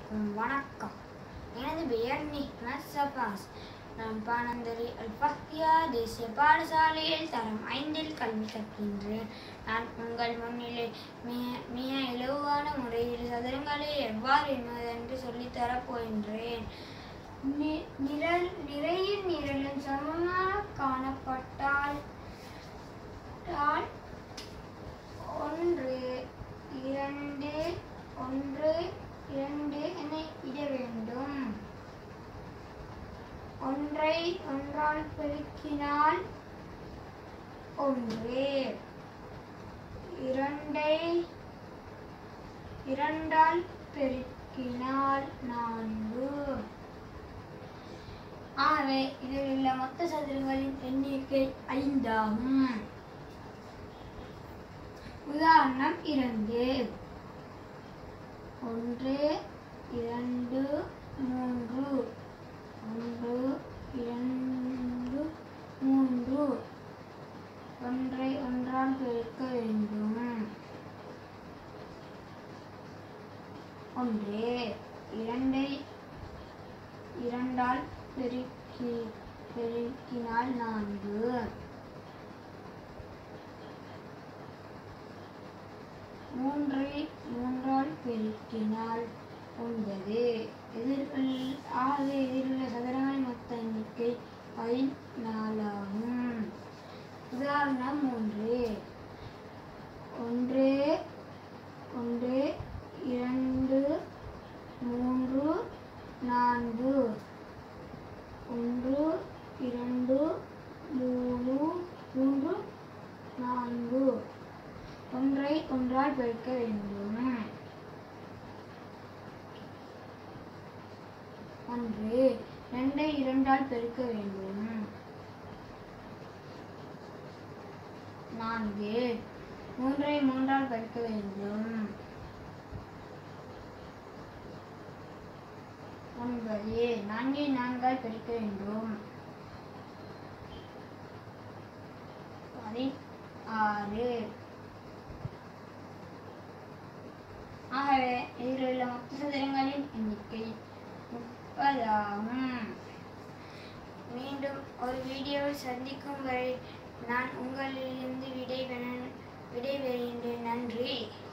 அனைவருக்கும் வணக்கம் எனது பெயர் நிஹ்மத் சபாஸ் நான் பானந்தரி அல்பஹ்யா தேசிய பாடசாலையில் தரம் ஐந்தில் கல்வி கற்கின்றேன் நான் உங்கள் முன்னிலை மிக மிக இலகுவான முறையில் சதுரங்களை எவ்வாறு எண்ணுவதென்று சொல்லித்தரப் போகின்றேன் நி- நிரல் நிறையின் நிரலும் சமமாக காணப்பட்டால் டால் ஒன்று இரண்டு ஒன்று இரண்டு என இட வேண்டும் ஒன்றை ஒன்றால் பெருக்கினால் ஒன்று இரண்டை இரண்டால் பெருக்கினால் நான்கு ஆகவே இதில் உள்ள மொத்த சதுரங்களின் எண்ணிக்கை ஐந்தாகும் உதாரணம் இரண்டு ஒன்று இரண்டு மூன்று ஒன்று இரண்டு மூன்று ஒன்றை ஒன்றால் பெருக்க வேண்டும் ஒன்று இரண்டை இரண்டால் பெருக்கி பெருக்கினால் நான்கு மூன்றை மூன்றால் பெருக்கினால் ஒன்பது எதிர்கள் ஆக எதிருள்ள சதுரங்களின் மொத்த எண்ணிக்கை பதினாலாகும் உதாரணம் மூன்று ஒன்று ஒன்று இரண்டு மூன்று நான்கு ஒன்று இரண்டு மூணு மூன்று நான்கு ஒன்றை ஒன்றால் பெருக்க வேண்டும் ஒன்று இரண்டை இரண்டால் பெருக்க வேண்டும் நான்கு மூன்றை மூன்றால் பெருக்க வேண்டும் ஒன்பது நான்கை நான்கால் பெருக்க வேண்டும் பதினாறு ஆகவே இதில் உள்ள மொத்த சதுரங்களின் எண்ணிக்கை முப்பதாகும் மீண்டும் ஒரு வீடியோவில் சந்திக்கும் வரை நான் உங்களிலிருந்து விடை விடைபெறுகின்றேன் நன்றி